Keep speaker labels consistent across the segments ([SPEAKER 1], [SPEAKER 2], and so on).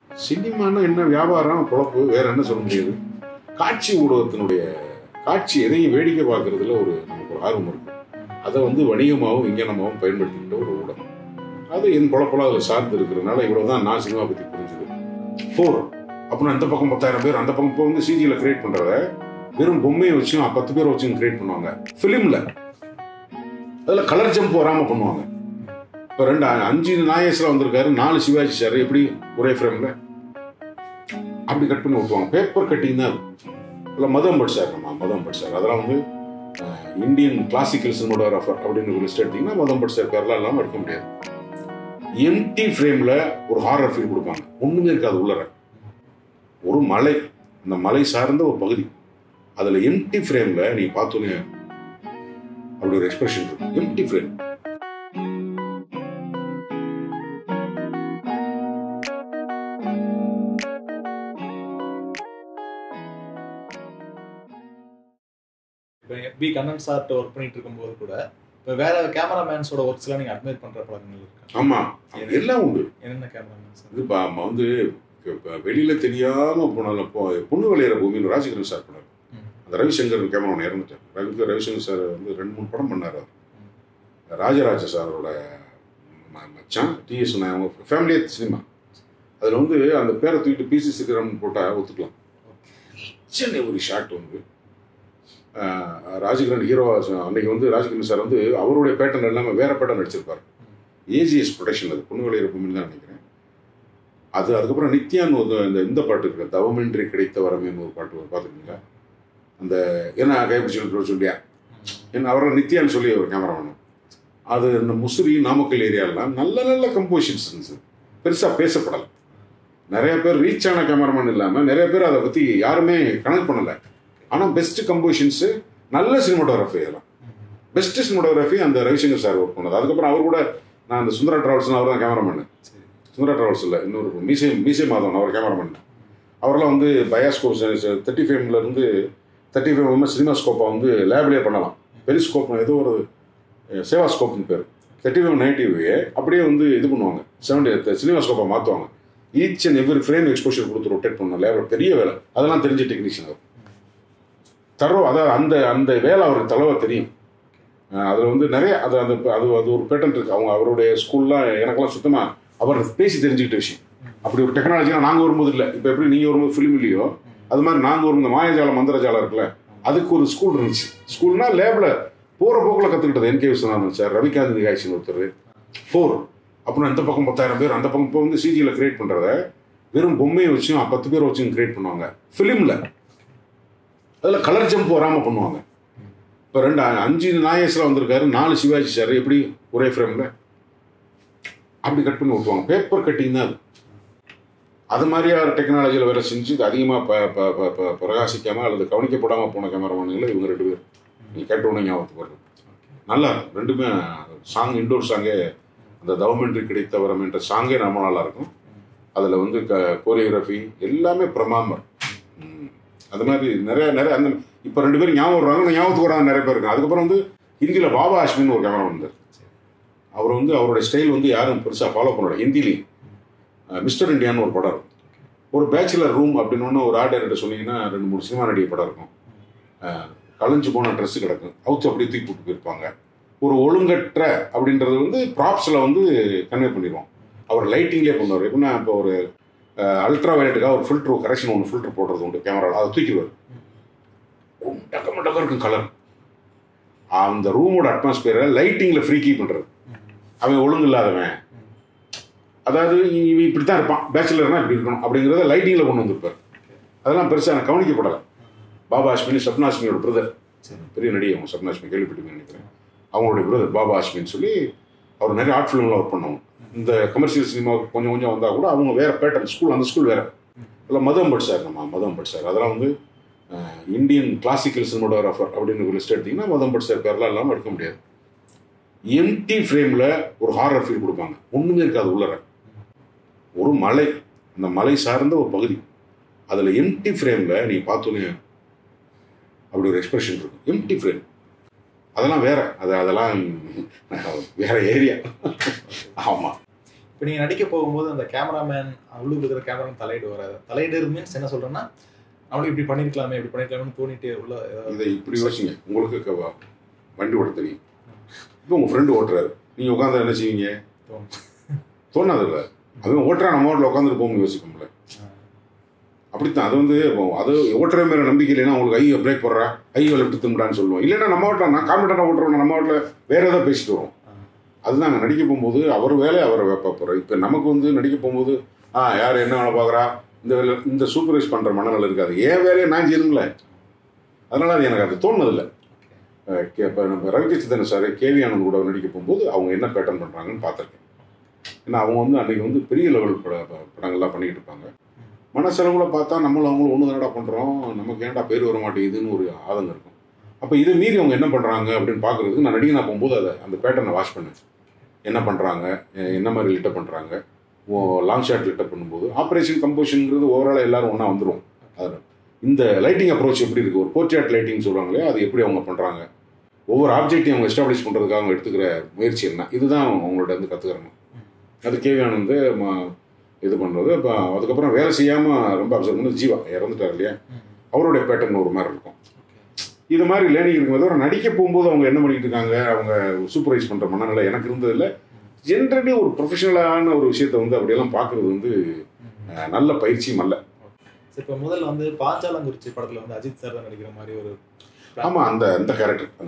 [SPEAKER 1] சினிமான்னா என்ன வியாபாரம் பொழப்பு வேற என்ன சொல்ல முடியாது காட்சி ஊடகத்தினுடைய காட்சி எதையும் வேடிக்கை பார்க்கறதுல ஒரு நமக்கு ஒரு ஆர்வம் இருக்கு அதை வந்து வணிகமாகவும் விஞ்ஞானமாகவும் பயன்படுத்திக்கிட்ட ஒரு ஊடகம் அது என் பொழப்பெல்லாம் அதில் சார்ந்து இருக்கிறதுனால இவ்வளவுதான் நான் சினிமா பற்றி புரிஞ்சுது ஃபோர் அப்புறம் இந்த பக்கம் பத்தாயிரம் பேர் அந்த பக்கம் இப்போ வந்து சிஜியில் கிரியேட் பண்றத வெறும் பொம்மையை வச்சும் பத்து பேர் வச்சும் கிரியேட் பண்ணுவாங்க ஃபிலிமில் அதில் கலர் ஜம்ப் வராமல் பண்ணுவாங்க இப்போ ரெண்டு அஞ்சு நாயேஸ்ல வந்திருக்காரு நாலு சிவாஜி சார் எப்படி ஒரே ஃப்ரேமில் அப்படி கட் பண்ணி விட்டுவாங்க பேப்பர் கட்டிங் தான் அது இல்லை மதம்பட் சார் நம்ம மதம்பட் சார் அதெல்லாம் வந்து அஹ், இந்தியன் கிளாசிக்கல் சினிமோடோகிராஃபர் அப்படின்னு ஒரு லிஸ்ட் எடுத்தீங்கன்னா மதம்பட் சார் பேர்லாம் இல்லாமல் எடுக்க முடியாது எம்டி ஃப்ரேமில் ஒரு ஹாரர் ஃபீல் கொடுப்பாங்க ஒன்றுமே இருக்காது உள்ளர ஒரு மலை அந்த மலை சார்ந்த ஒரு பகுதி அதில் எம்டி ஃப்ரேமில் நீ பார்த்தோன்னே அப்படி ஒரு எக்ஸ்பிரஷன் இருக்கும் எம்டி ஃப்ரேம்
[SPEAKER 2] இப்போ பி கண்ணன் சார்கிட்ட ஒர்க் பண்ணிட்டு இருக்கும்போது கூட இப்போ வேற கேமராமேன்ஸோட ஒர்க்ஸ்லாம் நீங்க அட்மைட் பண்ற பழக்கங்கள் இருக்கா
[SPEAKER 1] ஆமாம் எல்லாம் உண்டு
[SPEAKER 2] என்னென்ன கேமராமேன் சார்
[SPEAKER 1] இது பா- நம்ம வந்து இப்ப வெளியில தெரியாம போனாலும் இப்போ பொண்ணு விளையாட பூமின்னு ராஜகிரண் சார் பண்ணார்
[SPEAKER 2] ம்.
[SPEAKER 1] அந்த ரவிசங்கர் கேமரா இறந்துட்டார் ரவி ரவிசங்கர் சார் வந்து ரெண்டு மூணு படம் பண்ணார் அவர் ராஜராஜ சாரோட ம- மச்சான் டிஎஸ் அவங்க ஃபேமிலியே சினிமா அதில் வந்து அந்த பேரை தூக்கிட்டு பிசி சித்திரம் போட்டால் ஒத்துக்கலாம் சின்ன ஒரு ஷாட் வந்து ஆஹ், ராஜகிரண் ஹீரோ அன்னைக்கு வந்து ராஜகிரண் சார் வந்து அவருடைய பேட்டர்ன் எல்லாமே வேற பேட்டர்ன் நடிச்சிருப்பார் ஏஜிஎஸ் ப்ரொடக்ஷன் அது பொண்ணு விளையாட பூமின்னு தான் நினைக்கிறேன் அது அதுக்கப்புறம் நித்யான்னு ஒரு இந்த இந்த பாட்டு இருக்கு தவமின்றி கிடைத்த வரமேன்னு ஒரு பாட்டு பார்த்துருக்கீங்களா அந்த என்ன கைப்பிடிச்சு சொல்லியா என்ன அவரை நித்யான்னு சொல்லி ஒரு கேமராமேன் அது இந்த முசிறி நாமக்கல் ஏரியாலாம் நல்ல நல்ல கம்போசிஷன்ஸ் இருந்துச்சு பெருசாக பேசப்படலை நிறைய பேர் ரீச் ஆன கேமராமேன் இல்லாமல் நிறைய பேர் அதை பற்றி யாருமே கனெக்ட் பண்ணலை ஆனால் பெஸ்ட் கம்போசிஷன்ஸு நல்ல சினிமாட்டோகிராஃபி அதெல்லாம் பெஸ்ட் சினிமாட்டோகிராஃபி அந்த ரவிசங்கர் சார் ஒர்க் பண்ணது அதுக்கப்புறம் அவர் கூட நான் அந்த சுந்தரா டிராவல்ஸ் அவர் தான் கேமராமேன்
[SPEAKER 2] சரி
[SPEAKER 1] சுந்தரா டிராவல்ஸ் இல்லை இன்னொரு மீசே மீசே மாதவன் அவர் கேமராமேன் அவரெல்லாம் வந்து பயாஸ்கோப் தேர்ட்டி ஃபைவ்ல இருந்து தேர்ட்டி ஃபைவ் வந்து சினிமா ஸ்கோப்பை வந்து லேப்லேயே பண்ணலாம் பெரிஸ்கோப் ஏதோ ஒரு அஹ், சேவா ஸ்கோப்னு பேர் தேர்ட்டி ஃபைவ் நைன்டிவே அப்படியே வந்து இது பண்ணுவாங்க செவன்டி சினிமா ஸ்கோப்பை மாற்றுவாங்க each and every frame exposure கொடுத்து ரொட்டேட் பண்ணணும் லேபில் பெரிய வேலை அதெல்லாம் தெரிஞ்ச டெக்னீஷியன் அவர் தரோ அதாவது அந்த அந்த வேலை அவருக்கு தலைவா தெரியும் அதில் வந்து நிறைய அது அந்த அது அது ஒரு பேட்டன் இருக்கு அவங்க அவருடைய ஸ்கூல்லாம் எனக்கெல்லாம் சுத்தமாக அவர் பேசி தெரிஞ்சுக்கிட்ட விஷயம் அப்படி ஒரு டெக்னாலஜிலாம் நாங்கள் வரும்போது இல்லை இப்போ எப்படி நீங்கள் வரும்போது ஃபிலிம் இல்லையோ அது மாதிரி நாங்கள் வரும்போது மாயாஜாலம் மந்திரஜாலம் இருக்குல்ல அதுக்கு ஒரு ஸ்கூல் இருந்துச்சு ஸ்கூல்னா லேபில் போகிற போக்கில் கற்றுக்கிட்டது என்கே விஸ்வநாதன் சார் ரவிகாந்த் நிகாய்ச்சின்னு ஒருத்தர் ஃபோர் அப்புறம் இந்த பக்கம் பத்தாயிரம் பேர் அந்த பக்கம் இப்போ வந்து சிஜியில் கிரியேட் பண்ணுறத வெறும் பொம்மையை வச்சும் பத்து பேர் வச்சும் கிரியேட் பண்ணுவாங்க ஃபிலிமில் அதில் கலர் ஜம்ப் வராமல் பண்ணுவாங்க இப்போ ரெண்டு அஞ்சு நாயேஸ்ல வந்திருக்காரு நாலு சிவாஜி சார் எப்படி ஒரே ஃப்ரேமில் அப்படி கட் பண்ணி விட்டுவாங்க பேப்பர் கட்டிங் தான் அது அது மாதிரியான டெக்னாலஜியில் வேலை செஞ்சு இது அதிகமாக ப ப ப ப பிரகாசிக்காமல் அல்லது கவனிக்கப்படாமல் போன கேமராமேன்கள் இவங்க ரெண்டு பேர் நீங்கள் கேட்டவுடனே ஞாபகத்துக்கு வருது நல்லா இருக்கும் ரெண்டுமே சாங் இண்டோர் சாங்கே அந்த தவமின்றி கிடைத்த வரம் என்ற சாங்கே ரொம்ப நல்லா இருக்கும் அதில் வந்து க கோரியோகிராஃபி எல்லாமே பிரமாமர் ம். அது மாதிரி நிறைய நிறைய அந்த இப்போ ரெண்டு பேரும் ஞாபகம் வருவாங்க ஆனால் ஞாபகத்துக்கு வராத நிறைய பேர் இருக்காங்க அதுக்கப்புறம் வந்து ஹிந்தியில் பாபா அஷ்மின் ஒரு கேமரா வந்தார் அவர் வந்து அவருடைய ஸ்டைல் வந்து யாரும் பெருசாக ஃபாலோ பண்ணல ஹிந்திலையும் மிஸ்டர் இந்தியான்னு ஒரு படம் இருக்கும் ஒரு பேச்சுலர் ரூம் அப்படின்னு ஒன்று ஒரு ஆர்டர் சொன்னீங்கன்னா ரெண்டு மூணு சினிமா நடிகை படம் இருக்கும் அஹ், கலைஞ்சு போன ட்ரெஸ் கிடக்கும் அவுத்து அப்படியே தூக்கி போட்டு போயிருப்பாங்க ஒரு ஒழுங்கற்ற அப்படின்றது வந்து ப்ராப்ஸில் வந்து கன்வே பண்ணிடுவோம் அவர் லைட்டிங்லேயே பண்ணுவார் எப்படின்னா இப்போ ஒரு அல்ட்ரா வயலட்டுக்காக ஒரு ஃபில்ட்ரு கரெக்ஷன் ஒன்று ஃபில்டர் போடுறது உண்டு கேமராவில் அதை தூக்கிடுவார் டக்க மட்டக்க இருக்கும் கலர் அந்த ரூமோட அட்மாஸ்பியரை லைட்டிங்கில் ஃப்ரீ கீப் பண்ணுறது அவன் ஒழுங்கு இல்லாதவன் அதாவது இவன் இப்படி தான் இருப்பான் பேச்சுலர்னா இப்படி இருக்கணும் அப்படிங்கிறத லைட்டிங்கில் கொண்டு வந்திருப்பார் அதெல்லாம் பெருசாக எனக்கு கவனிக்கப்படலை பாபா அஸ்மினி சப்னாஷ்மியோட பிரதர்
[SPEAKER 2] சரி
[SPEAKER 1] பெரிய நடிகை அவங்க சப்னாஷ்மி கேள்விப்பட்டீங்கன்னு நினைக்கிறேன் அவங்களுடைய பிரதர் பாபா அஸ்மின்னு சொல்லி அவர் நிறைய ஆர்ட் ஃபிலிம்லாம் ஒர்க் பண்ணவங்க இந்த கமர்ஷியல் சினிமாவுக்கு கொஞ்சம் கொஞ்சம் வந்தால் கூட அவங்க வேற பேட்டர்ன் ஸ்கூல் அந்த ஸ்கூல் வேற இல்லை மதம்பட் சார் நம்ம மதம்பட் சார் அதெல்லாம் வந்து அஹ், இந்தியன் கிளாசிக்கல் சினிமோடோகிராஃபர் அப்படின்னு ஒரு லிஸ்ட் எடுத்தீங்கன்னா மதம்பட் சார் பேர்லாம் இல்லாமல் எடுக்க முடியாது எம்டி ஃப்ரேமில் ஒரு ஹாரர் ஃபீல் கொடுப்பாங்க ஒன்றுமே இருக்காது உள்ளர ஒரு மலை அந்த மலை சார்ந்த ஒரு பகுதி அதில் எம்டி ஃப்ரேமில் நீ பார்த்தோன்னே அப்படி ஒரு எக்ஸ்பிரஷன் இருக்கும் எம்டி ஃப்ரேம் அதெல்லாம் வேற அது அதெல்லாம் வேற ஏரியா ஆமாம்
[SPEAKER 2] இப்போ நீங்கள் நடிக்க போகும்போது அந்த கேமராமேன் உள்ளுக்கு இருக்கிற கேமராமேன் தலையிடு வராது தலையிடு மீன்ஸ் என்ன சொல்றேன்னா நம்மளும் இப்படி பண்ணிருக்கலாமே இப்படி பண்ணிருக்கலாம்னு தோணிட்டே உள்ள ஏதாவது
[SPEAKER 1] இதை இப்படி யோசிங்க உங்களுக்கு க- வண்டி ஓட்ட தெரியும் இப்போ உங்கள் ஃப்ரெண்டு ஓட்டுறாரு நீங்கள் உட்காந்து என்ன செய்வீங்க
[SPEAKER 2] தோணும்.
[SPEAKER 1] தோணாது இல்லை அதுவும் ஓட்டுறா நம்ம ஓட்டில் உட்காந்துட்டு போகணும்னு யோசிப்போம்ல அப்படித்தான் அது வந்து இப்போ அது ஓட்டுற மேல நம்பிக்கை இல்லைன்னா உங்களுக்கு ஐயோ பிரேக் போடுறா ஐயோ லெஃப்ட் திரும்பிடான்னு சொல்லுவோம் இல்லைன்னா நம்ம ஓட்டலாம் நான் கான்ஃபிடண்டாக ஓட்டுறோம் நம்ம ஓட்டில் வேற ஏதாவது பேசிட்டு வரோம் அதுதான் அங்கே நடிக்க போகும்போது அவர் வேலையை அவரை வைப்ப போகிறோம் இப்போ நமக்கு வந்து நடிக்க போகும்போது ஆ யார் என்ன வேலை பார்க்குறா இந்த வேலை இந்த சூப்பர்வைஸ் பண்ணுற மனநிலை இருக்காது ஏன் வேலையை நான் செய்யணுங்கள அதனால அது எனக்கு அது தோணுனதில்லை இப்போ நம்ம ரவிகே சித்தன சார் கேவி ஆனந்த் கூட நடிக்க போகும்போது அவங்க என்ன பேட்டர்ன் பண்ணுறாங்கன்னு பார்த்துருக்கேன் ஏன்னா அவங்க வந்து அன்றைக்கி வந்து பெரிய லெவல் பட ப- படங்கள்லாம் பண்ணிக்கிட்டு இருப்பாங்க மனசளவில் பார்த்தா நம்மளும் அவங்களும் ஒன்று தானடா பண்ணுறோம் நமக்கு ஏன்டா பேர் வர மாட்டேங்குதுன்னு ஒரு ஆதங்கம் இருக்கும் அப்போ இதை மீறி அவங்க என்ன பண்ணுறாங்க அப்படின்னு பார்க்குறதுக்கு நான் நடிகனா போகும்போது அதை அந்த பேட்டர்னை வாஷ் பண்ணேன் என்ன பண்ணுறாங்க என்ன மாதிரி லிட்டப் பண்ணுறாங்க ஓ லாங் ஷாட் லிட்டப் பண்ணும்போது ஆப்ரேஷன் கம்போஷனுங்கிறது ஓவராலாக எல்லாரும் ஒன்றா வந்துடும் அது இந்த லைட்டிங் அப்ரோச் எப்படி இருக்குது ஒரு போர்ட்ரேட் லைட்டிங் சொல்கிறாங்களே அது எப்படி அவங்க பண்ணுறாங்க ஒவ்வொரு ஆப்ஜெக்டையும் அவங்க எஸ்டாப்ளிஷ் பண்ணுறதுக்காக அவங்க எடுத்துக்கிற முயற்சி என்ன இதுதான் அவங்களோட வந்து கற்றுக்கிறணும் அது கேவியான வந்து ம- இது பண்ணுறது இப்போ அதுக்கப்புறம் வேலை செய்யாமல் ரொம்ப அப்சர்வ் பண்ணது ஜீவா இறந்துட்டார் இல்லையா அவருடைய பேட்டர்ன் ஒரு மாதிரி இருக்கும் இது மாதிரி லேர்னிங் இருக்கும் தவிர நடிக்க போகும்போது அவங்க என்ன பண்ணிட்டு இருக்காங்க அவங்க சூப்பர்வைஸ் பண்ணுற மனநிலை எனக்கு இருந்ததில்ல ஜென்ரலி ஒரு ப்ரொஃபஷனலான ஒரு விஷயத்தை வந்து அப்படியெல்லாம் பார்க்குறது வந்து அஹ், நல்ல பயிற்சியும் அல்ல
[SPEAKER 2] சரி இப்போ முதல்ல வந்து பாஞ்சாலங்குறிச்சி படத்துல வந்து அஜித் சார் தான் நடிக்கிற மாதிரி ஒரு
[SPEAKER 1] ஆமாம் அந்த அந்த கேரக்டர் அந்த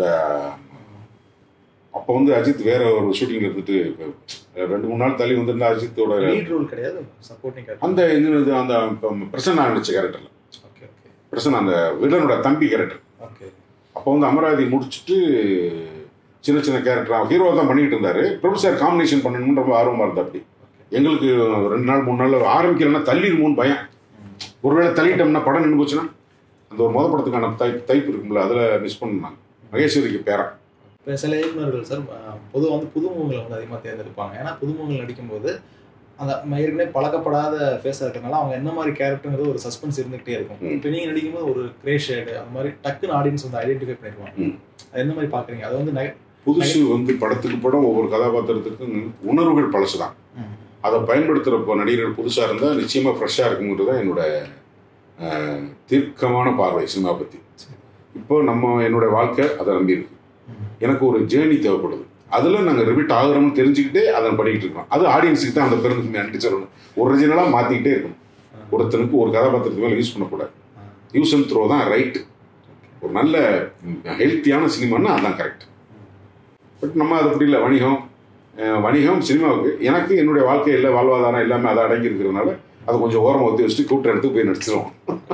[SPEAKER 1] அப்போ வந்து அஜித் வேற ஒரு ஷூட்டிங்கில் இருந்துட்டு இப்ப ரெண்டு மூணு நாள் தள்ளி வந்திருந்தா அஜித்தோட
[SPEAKER 2] லீட் ரோல் கிடையாது சப்போர்ட்டிங்
[SPEAKER 1] அந்த இது அந்த பிரசன்னா நடிச்ச கேரக்டர்ல
[SPEAKER 2] ஓகே ஓகே
[SPEAKER 1] பிரசன்னா அந்த வில்லனோட தம்பி கேரக்டர்
[SPEAKER 2] ஓகே
[SPEAKER 1] அப்போ வந்து அமராவதி முடிச்சுட்டு சின்ன சின்ன கேரக்டர் ஹீரோ தான் பண்ணிட்டு இருந்தாரு ப்ரொடியூசர் காம்பினேஷன் பண்ணணும்னு ரொம்ப ஆர்வமா இருந்தா அப்படி எங்களுக்கு ரெண்டு நாள் மூணு நாள் ஆரம்பிக்கலன்னா தள்ளிடுமோன்னு பயம் ஒருவேளை தள்ளிட்டோம்னா படம் நின்று போச்சுன்னா அந்த ஒரு முத படத்துக்கான தைப் தைப்பு இருக்கும்ல அதில் மிஸ் பண்ணாங்க மகேஸ்வரிக்கு பேரா
[SPEAKER 2] இப்போ சில இயக்குநர்கள் சார் பொதுவாக வந்து புதுமுகங்களை வந்து அதிகமாக தேர்ந்தெடுப்பாங்க ஏன்னா புதுமுகங்கள் நடிக்கும்போது அந்த ம- ஏற்கனவே பழக்கப்படாத ஃபேஸாக இருக்கிறதுனால அவங்க என்ன மாதிரி கேரக்டருங்கிறது ஒரு சஸ்பென்ஸ் இருந்துகிட்டே இருக்கும்
[SPEAKER 1] ம்.
[SPEAKER 2] இப்போ நீங்கள் நடிக்கும்போது ஒரு கிரே ஷேடு அந்த மாதிரி டக்குன்னு ஆடியன்ஸ் வந்து ஐடென்டிஃபை பண்ணிடுவாங்க
[SPEAKER 1] ம்.
[SPEAKER 2] அது எந்த மாதிரி பார்க்குறீங்க அது வந்து நெ-
[SPEAKER 1] புதுசு வந்து படத்துக்கு படம் ஒவ்வொரு கதாபாத்திரத்துக்கும் உணர்வுகள் பழசு தான் அதை பயன்படுத்துகிறப்போ நடிகர்கள் புதுசாக இருந்தால் நிச்சயமாக ஃப்ரெஷ்ஷாக இருக்குங்கிறது தான் என்னோட அஹ், தீர்க்கமான பார்வை சினிமா பற்றி இப்போ நம்ம என்னோட வாழ்க்கை அதை நம்பி இருக்கு எனக்கு ஒரு ஜேர்னி தேவைப்படுது அதில் நாங்கள் ரிப்பீட் ஆகுறோம்னு தெரிஞ்சுக்கிட்டே அதை பண்ணிக்கிட்டு இருக்கோம் அது ஆடியன்ஸுக்கு தான் அந்த பெருந்துமே நன்றி சொல்லணும் ஒரிஜினலாக மாற்றிக்கிட்டே இருக்கணும் ஒருத்தனுக்கு ஒரு கதாபாத்திரத்துக்கு மேலே யூஸ் பண்ணக்கூடாது யூஸ் அண்ட் த்ரோ தான் ரைட்டு ஒரு நல்ல ஹெல்த்தியான சினிமான்னா அதான் கரெக்ட் பட் நம்ம அது அப்படி இல்லை வணிகம் அஹ் வணிகம் சினிமாவுக்கு எனக்கு என்னுடைய வாழ்க்கையில் வாழ்வாதாரம் எல்லாமே அதை அடங்கி இருக்கிறதுனால அதை கொஞ்சம் ஓரமாக ஒத்தி வச்சுட்டு கூப்பிட்ட இடத்துக்கு போய் நடிச்சிருவோம்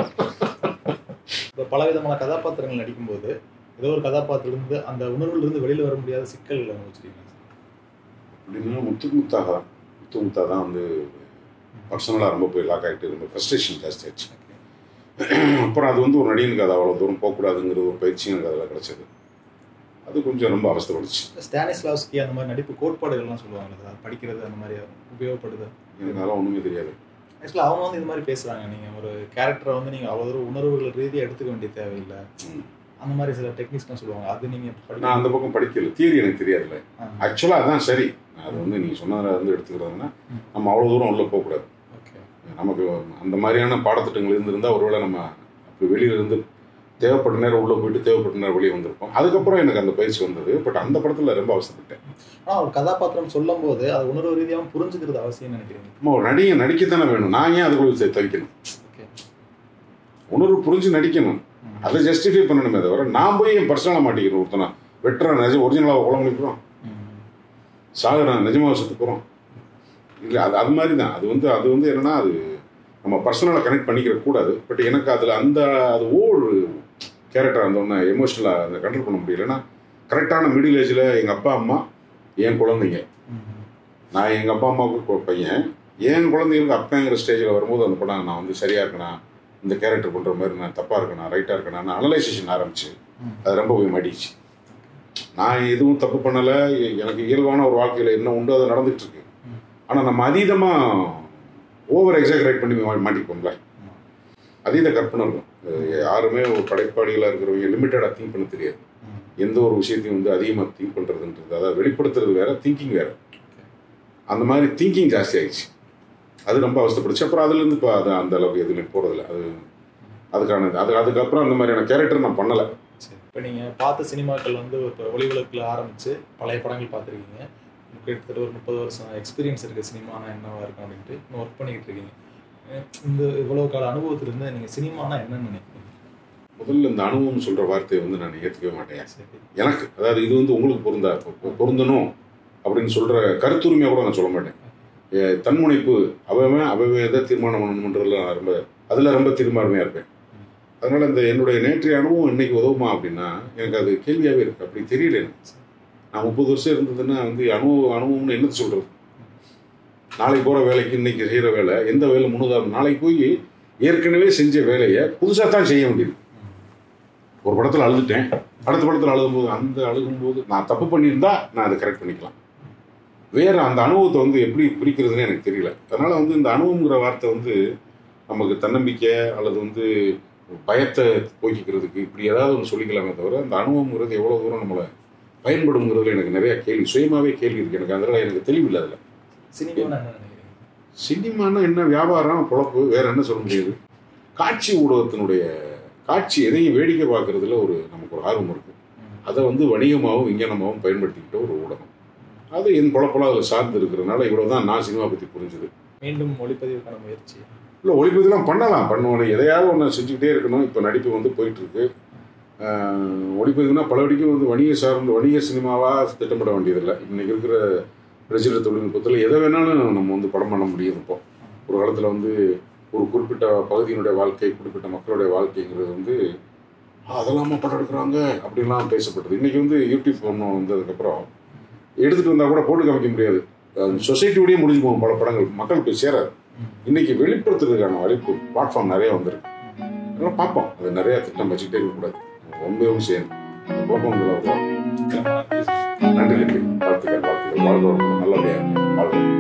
[SPEAKER 2] இப்போ பல விதமான கதாபாத்திரங்கள் நடிக்கும்போது ஏதோ ஒரு கதாபாத்திரத்திலிருந்து அந்த உணர்வுலேருந்து வெளியில் வர முடியாத சிக்கல்களை வச்சுருக்கீங்க
[SPEAKER 1] அப்படின்னா முத்து முத்தாக தான் முத்து முத்தாக தான் வந்து பர்சனலாக ரொம்ப போய் லாக் ஆகிட்டு ரொம்ப ஃப்ரஸ்ட்ரேஷன் ஜாஸ்தி ஆச்சு அப்புறம் அது வந்து ஒரு நடிகனுக்கு அது அவ்வளோ தூரம் போகக்கூடாதுங்கிற ஒரு பயிற்சியும் எனக்கு அதில் கிடச்சது அது கொஞ்சம் ரொம்ப அவஸ்தைப்படுச்சு
[SPEAKER 2] ஸ்டானிஸ்லாவ்ஸ்கி அந்த மாதிரி நடிப்பு கோட்பாடுகள்லாம் சொல்லுவாங்க சார் படிக்கிறது அந்த மாதிரி உபயோகப்படுது
[SPEAKER 1] எனக்கு அதெல்லாம் ஒன்றுமே தெரியாது
[SPEAKER 2] ஆக்சுவலாக அவங்க வந்து இது மாதிரி பேசுகிறாங்க நீங்கள் ஒரு கேரக்டரை வந்து நீங்கள் அவ்வளோ தூரம் உணர்வுகள் ரீதியாக எடுத்துக்க வேண்டிய தேவையில்லை
[SPEAKER 1] ம்.
[SPEAKER 2] அந்த மாதிரி சில டெக்னிக்ஸ்லாம் சொல்லுவாங்க அது நீங்கள்
[SPEAKER 1] நான்
[SPEAKER 2] படிக்க
[SPEAKER 1] அந்த பக்கம் படிக்கல தியரி எனக்கு தெரியாதுல்ல
[SPEAKER 2] ஆ,
[SPEAKER 1] ஆக்சுவலாக அதான் சரி அது வந்து நீங்கள் சொன்னதில் வந்து எடுத்துக்கிறதுனா
[SPEAKER 2] ம்.
[SPEAKER 1] நம்ம அவ்வளோ தூரம் உள்ளே போகக்கூடாது
[SPEAKER 2] ஓகே
[SPEAKER 1] நமக்கு அந்த மாதிரியான பாடத்திட்டங்கள் இருந்திருந்தால் ஒருவேளை நம்ம அப்படி வெளியில இருந்து தேவைப்பட்ட நேரம் உள்ளே போயிட்டு தேவைப்பட்ட நேரம் வெளியே வந்திருப்போம் அதுக்கப்புறம் எனக்கு அந்த பயிற்சி வந்தது பட் அந்த படத்தில் ரொம்ப அவசரப்பட்டேன்
[SPEAKER 2] ஆனால் ஒரு கதாபாத்திரம் சொல்லும் போது அது உணர்வு ரீதியாகவும் புரிஞ்சுக்கிறது அவசியம் நினைக்கிறீங்க
[SPEAKER 1] நம்ம ஒரு நடிகை நடிக்கத்தானே வேணும் நான் ஏன் அதுக்குள்ள தவி- தவிக்கணும்
[SPEAKER 2] ஓகே
[SPEAKER 1] உணர்வு புரிஞ்சு நடிக்கணும் அதை ஜஸ்டிஃபை பண்ணணுமே தவிர நான் போய் என் பர்சனலாக மாட்டிக்கிறேன் ஒருத்தனை வெட்டுறான் நிஜ ஒரிஜினலாக குளம் பண்ணிக்கிறோம் சாகுறான் நிஜமாக செத்து போகிறோம் இல்லை அது அது மாதிரி தான் அது வந்து அது வந்து என்னன்னா அது நம்ம பர்சனலாக கனெக்ட் பண்ணிக்கிற கூடாது பட் எனக்கு அதில் அந்த அது ஓவர் கேரக்டர் அந்த ஒன்று எமோஷனலாக அதை கண்ட்ரோல் பண்ண முடியல ஏன்னா கரெக்டான மிடில் ஏஜில் எங்கள் அப்பா அம்மா என் குழந்தைங்க நான் எங்கள் அப்பா அம்மாவுக்கு ஒரு பையன் என் குழந்தைங்களுக்கு அப்பங்கிற ஸ்டேஜில் வரும்போது அந்த படம் நான் வந்து சரியாக இருக்கணா இந்த கேரக்டர் பண்ணுற மாதிரி நான் தப்பாக இருக்கணும் ரைட்டாக இருக்கணும் அனலைசேஷன் ஆரம்பிச்சு அது ரொம்ப போய் மாட்டிச்சு நான் எதுவும் தப்பு பண்ணலை எனக்கு இயல்பான ஒரு வாழ்க்கையில் என்ன உண்டோ அது நடந்துட்டு இருக்கு
[SPEAKER 2] ம்.
[SPEAKER 1] ஆனால் நம்ம அதீதமாக ஓவர் எக்ஸாகரேட் பண்ணி மா- மாட்டிப்போம்ல அதீத கற்பனை இருக்கும் அது யாருமே ஒரு படைப்பாளிகளாக இருக்கிறவங்க லிமிட்டடாக திங்க் பண்ண தெரியாது எந்த ஒரு விஷயத்தையும் வந்து அதிகமாக திங்க் பண்ணுறதுன்றது அதாவது வெளிப்படுத்துறது வேற திங்கிங் வேற அந்த மாதிரி திங்கிங் ஜாஸ்தி ஆயிடுச்சு அது ரொம்ப அவஸ்தைப்படுச்சு அப்புறம் அதுலேருந்து இப்போ அது அந்த அளவுக்கு எதுவுமே போகிறதில்ல அது அதுக்கான அது அதுக்கப்புறம் அந்த மாதிரியான கேரக்டர் நான் பண்ணலை
[SPEAKER 2] சரி இப்போ நீங்கள் பார்த்த சினிமாக்கள் வந்து இப்போ ஒளிவிளக்கில் ஆரம்பித்து பழைய படங்கள் பார்த்துருக்கீங்க கிட்டத்தட்ட ஒரு முப்பது வருஷம் எக்ஸ்பீரியன்ஸ் இருக்குது சினிமானா என்னவா இருக்கும் அப்படின்ட்டு இன்னும் ஒர்க் பண்ணிக்கிட்டு இருக்கீங்க அஹ் இந்த இவ்வளோ கால அனுபவத்திலிருந்து நீங்கள் சினிமானா என்னன்னு நினைக்கிறீங்க
[SPEAKER 1] முதல்ல இந்த அனுபவம் சொல்கிற வார்த்தையை வந்து நான் ஏற்றுக்கவே மாட்டேன்
[SPEAKER 2] சரி
[SPEAKER 1] எனக்கு அதாவது இது வந்து உங்களுக்கு பொருந்தா பொ- பொருந்தணும் அப்படின்னு சொல்கிற கருத்துரிமையை கூட நான் சொல்ல மாட்டேன் ஏ, தன்முனைப்பு அவன் அவன் எதை தீர்மானம் பண்ணணுன்றதுல நான் ரொம்ப அதில் ரொம்ப தீர்மானமையாக இருப்பேன் அதனால் இந்த என்னுடைய நேற்றைய அனுபவம் இன்னைக்கு உதவுமா அப்படின்னா எனக்கு அது கேள்வியாகவே இருக்குது அப்படி தெரியல எனக்கு நான் முப்பது வருஷம் இருந்ததுன்னா வந்து அனுபவம் அனுபவம்னு என்னது சொல்கிறது நாளைக்கு போகிற வேலைக்கு இன்னைக்கு செய்கிற வேலை எந்த வேலை முன்னுதாரணம் நாளைக்கு போய் ஏற்கனவே செஞ்ச வேலையை புதுசாக தான் செய்ய வேண்டியது ஒரு படத்தில் அழுதுட்டேன் அடுத்த படத்தில் அழுகும்போது அந்த அழுகும்போது நான் தப்பு பண்ணியிருந்தா நான் அதை கரெக்ட் பண்ணிக்கலாம் வேற அந்த அனுபவத்தை வந்து எப்படி பிரிக்கிறதுன்னு எனக்கு தெரியல அதனால வந்து இந்த அனுபவங்கிற வார்த்தை வந்து நமக்கு தன்னம்பிக்கை அல்லது வந்து பயத்தை போக்கிக்கிறதுக்கு இப்படி ஏதாவது ஒன்று சொல்லிக்கலாமே தவிர அந்த அனுபவங்கிறது எவ்வளோ தூரம் நம்மளை பயன்படுங்கிறதுல எனக்கு நிறைய கேள்வி சுயமாகவே கேள்வி இருக்கு எனக்கு அதனால எனக்கு தெளிவில்லை அதில்
[SPEAKER 2] சினிமானா என்ன நினைக்கிறீங்க
[SPEAKER 1] சினிமான்னா என்ன வியாபாரம் பொழப்பு வேற என்ன சொல்ல முடியுது காட்சி ஊடகத்தினுடைய காட்சி எதையும் வேடிக்கை பார்க்கறதுல ஒரு நமக்கு ஒரு ஆர்வம் இருக்கு
[SPEAKER 2] ம்.
[SPEAKER 1] அதை வந்து வணிகமாகவும் விஞ்ஞானமாகவும் பயன்படுத்திக்கிட்ட ஒரு ஊடகம் அது என் பொழப்பெல்லாம் அதில் சார்ந்து இருக்கிறதுனால இவ்வளோ தான் நான் சினிமா பற்றி புரிஞ்சுது
[SPEAKER 2] மீண்டும் ஒளிப்பதிவுக்கான முயற்சி
[SPEAKER 1] இல்லை ஒளிப்பதிலாம் பண்ணலாம் பண்ணுவோம் எதையாவது ஒன்று செஞ்சுக்கிட்டே இருக்கணும் இப்போ நடிப்பு வந்து போயிட்டு இருக்கு ஆஹ் ஒளிப்பதிவுனா பல வரைக்கும் வந்து வணிக சார்ந்த வணிக சினிமாவாக திட்டமிட வேண்டியதில்லை இன்னைக்கு இருக்கிற டிஜிட்டல் தொழில்நுட்பத்தில் எதை வேணாலும் நம்ம வந்து படம் பண்ண முடியும் இப்போ ஒரு காலத்தில் வந்து ஒரு குறிப்பிட்ட பகுதியினுடைய வாழ்க்கை குறிப்பிட்ட மக்களுடைய வாழ்க்கைங்கிறது வந்து "ஆ, அதெல்லாமா படம் எடுக்கிறாங்க அப்படின்லாம் பேசப்பட்டது இன்னைக்கு வந்து யூடியூப் ஒன்று வந்ததுக்கப்புறம் எடுத்துகிட்டு வந்தால் கூட போட்டு காமிக்க முடியாது சொசைட்டியோடய முடிஞ்சு போகும் பல படங்கள் மக்கள் போய் சேராது இன்னைக்கு வெளிப்படுத்துறதுக்கான வாய்ப்பு பிளாட்ஃபார்ம் நிறைய வந்திருக்கு அதெல்லாம் பார்ப்போம் அது நிறைய திட்டம் வச்சுக்கிட்டே இருக்கக்கூடாது ரொம்பவும் செய்யணும் குழப்பம்
[SPEAKER 2] சிக்கலமான
[SPEAKER 1] நன்றி நன்றி வாழ்த்துக்கள் வாழ்த்துக்கள் வாழ்க்கை நல்லபடியாக வாழ்க்கை